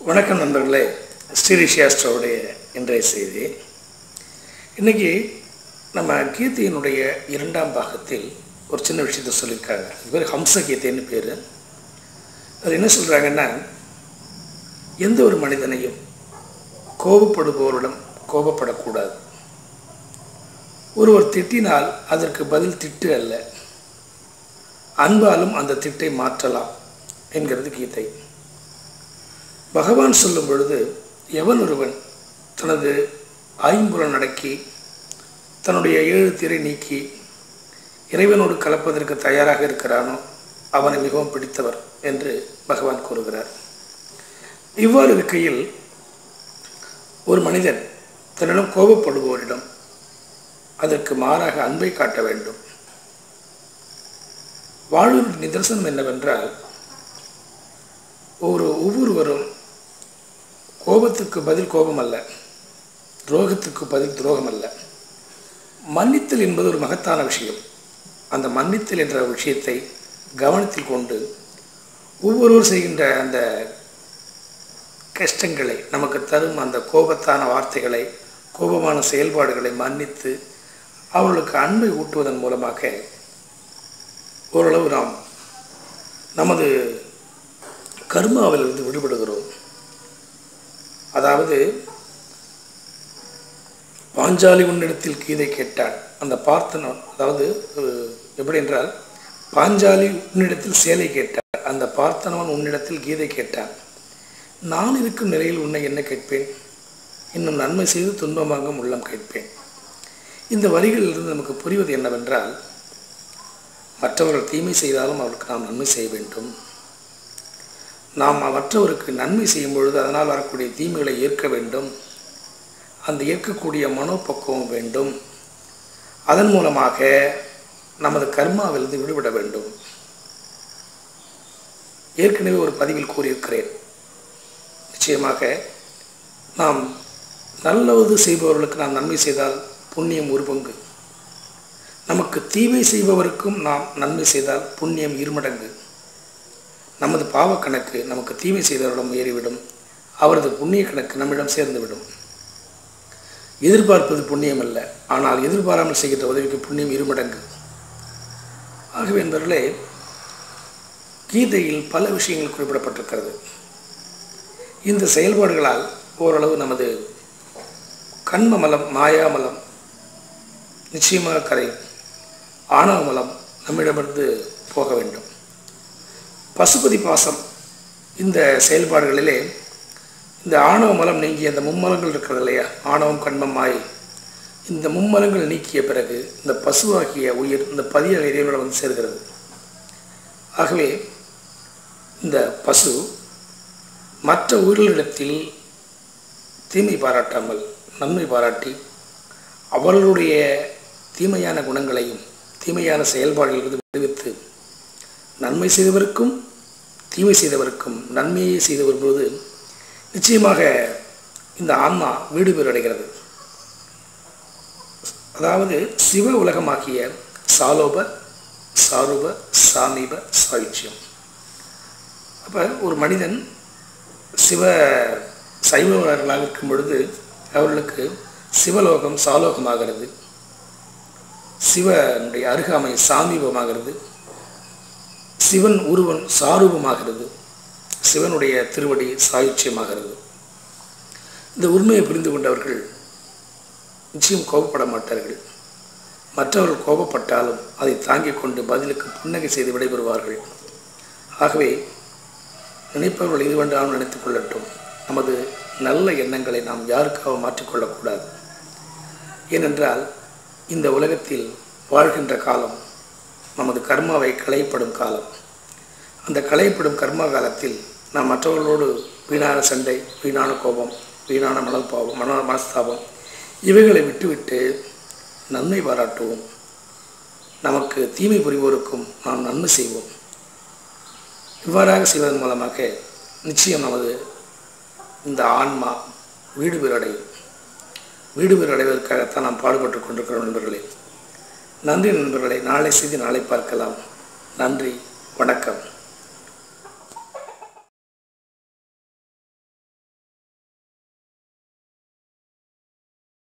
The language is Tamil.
வணக்கம் நண்பர்களே ஸ்ரீரிஷியாஸ்ட்ரோவுடைய இன்றைய செய்தி இன்னைக்கு நம்ம கீதையினுடைய இரண்டாம் பாகத்தில் ஒரு சின்ன விஷயத்தை சொல்லியிருக்காங்க இது பேர் ஹம்ச கீதைன்னு பேர் அது என்ன சொல்கிறாங்கன்னா எந்த ஒரு மனிதனையும் கோபப்படுபவரிடம் கோபப்படக்கூடாது ஒருவர் திட்டினால் அதற்கு பதில் திட்டு அல்ல அன்பாலும் அந்த திட்டை மாற்றலாம் என்கிறது கீதை பகவான் சொல்லும் பொழுது எவன் ஒருவன் தனது ஐம்புலன் அடக்கி தன்னுடைய ஏழு திரை நீக்கி இறைவனோடு கலப்பதற்கு தயாராக இருக்கிறானோ அவனை மிகவும் பிடித்தவர் என்று பகவான் கூறுகிறார் இவ்வாறு இருக்கையில் ஒரு மனிதன் தன்னிடம் கோபப்படுவோரிடம் அதற்கு மாறாக அன்பை காட்ட வேண்டும் வாழ்வின் நிதர்சனம் என்னவென்றால் ஒரு ஒவ்வொருவரும் கோபத்துக்கு பதில் கோபம் அல்ல துரோகத்துக்கு பதில் துரோகம் அல்ல மன்னித்தல் என்பது ஒரு மகத்தான விஷயம் அந்த மன்னித்தல் என்ற விஷயத்தை கவனத்தில் கொண்டு ஒவ்வொருவர் செய்கின்ற அந்த கஷ்டங்களை நமக்கு தரும் அந்த கோபத்தான வார்த்தைகளை கோபமான செயல்பாடுகளை மன்னித்து அவர்களுக்கு அன்பை ஊட்டுவதன் மூலமாக ஓரளவு நாம் நமது கர்மாவிலிருந்து விடுபடுகிறோம் அதாவது பாஞ்சாலி உன்னிடத்தில் கீதை கேட்டாள் அந்த பார்த்தனன் அதாவது எப்படி என்றால் பாஞ்சாலி உன்னிடத்தில் சேலை கேட்டாள் அந்த பார்த்தனவன் உன்னிடத்தில் கீதை கேட்டான் நான் இருக்கும் நிலையில் உன்னை என்ன கேட்பேன் இன்னும் நன்மை செய்து துன்பமாக உள்ளம் கேட்பேன் இந்த வரிகளிலிருந்து நமக்கு புரிவது என்னவென்றால் மற்றவர்கள் தீமை செய்தாலும் அவருக்கு நாம் நன்மை செய்ய வேண்டும் நாம் மற்றவருக்கு நன்மை செய்யும் பொழுது அதனால் வரக்கூடிய தீமைகளை ஏற்க வேண்டும் அந்த ஏற்கக்கூடிய மனோபக்குவம் வேண்டும் அதன் மூலமாக நமது கர்மாவிலிருந்து விடுபட வேண்டும் ஏற்கனவே ஒரு பதிவில் கூறியிருக்கிறேன் நிச்சயமாக நாம் நல்லது செய்பவர்களுக்கு நாம் நன்மை செய்தால் புண்ணியம் ஒரு பங்கு நமக்கு தீமை செய்பவருக்கும் நாம் நன்மை செய்தால் புண்ணியம் இருமடங்கு நமது பாவ கணக்கு நமக்கு தீமை செய்தவரிடம் ஏறிவிடும் அவரது புண்ணிய கணக்கு நம்மிடம் சேர்ந்துவிடும் எதிர்பார்ப்பது புண்ணியம் அல்ல ஆனால் எதிர்பாராமல் செய்கின்ற உதவிக்கு புண்ணியம் இருமடங்கு ஆகவே என்பவர்களே கீதையில் பல விஷயங்கள் குறிப்பிடப்பட்டிருக்கிறது இந்த செயல்பாடுகளால் ஓரளவு நமது கண்மமலம் மாயாமலம் நிச்சயமாக கரையும் ஆணவமலம் நம்மிடமிருந்து போக வேண்டும் பசுபதி பாசம் இந்த செயல்பாடுகளிலே இந்த ஆணவ மலம் நீங்கிய அந்த மும்மலங்கள் இருக்கிறது இல்லையா ஆணவம் கண்மம் மாய் இந்த மும்மலங்கள் நீக்கிய பிறகு இந்த பசுவாகிய உயிர் இந்த பதிய இறைவனோட வந்து சேர்கிறது ஆகவே இந்த பசு மற்ற உயிர்களிடத்தில் தீமை பாராட்டாமல் நன்மை பாராட்டி அவர்களுடைய தீமையான குணங்களையும் தீமையான செயல்பாடுகளிலிருந்து விடுவித்து நன்மை செய்தவருக்கும் தீமை செய்தவருக்கும் நன்மையை செய்து வரும்போது நிச்சயமாக இந்த ஆன்மா வீடு பேர் அடைகிறது அதாவது சிவ உலகமாகிய சாலோப சாரூப சாமீப சாயுச்சியம் அப்போ ஒரு மனிதன் சிவ சைவர்களாக இருக்கும் பொழுது அவர்களுக்கு சிவலோகம் சாலோகமாகிறது சிவனுடைய அருகாமை சாமீபமாகிறது சிவன் உருவன் சாரூபமாகிறது சிவனுடைய திருவடி சாயுச்சியமாகிறது இந்த உண்மையை புரிந்து கொண்டவர்கள் நிச்சயம் கோபப்பட மாட்டார்கள் மற்றவர்கள் கோபப்பட்டாலும் அதை தாங்கிக் கொண்டு பதிலுக்கு புன்னகை செய்து விடைபெறுவார்கள் ஆகவே நினைப்பவர்கள் இது வேண்டாலும் நினைத்துக் கொள்ளட்டும் நமது நல்ல எண்ணங்களை நாம் யாருக்காக மாற்றிக்கொள்ளக்கூடாது ஏனென்றால் இந்த உலகத்தில் வாழ்கின்ற காலம் நமது கர்மாவை களையப்படும் காலம் அந்த களையப்படும் கர்மா காலத்தில் நாம் மற்றவர்களோடு வீணான சண்டை வீணான கோபம் வீணான மனப்பாவம் மன மனஸ்தாபம் இவைகளை விட்டுவிட்டு நன்மை பாராட்டுவோம் நமக்கு தீமை புரிவோருக்கும் நாம் நன்மை செய்வோம் இவ்வாறாக செய்வதன் மூலமாக நிச்சயம் நமது இந்த ஆன்மா வீடு பேர் அடையும் வீடு பேர் அடைவதற்காகத்தான் நாம் பாடுபட்டு கொண்டிருக்கிறோம் நண்பர்களே நன்றி நண்பர்களை நாளை செய்து நாளை பார்க்கலாம் நன்றி வணக்கம்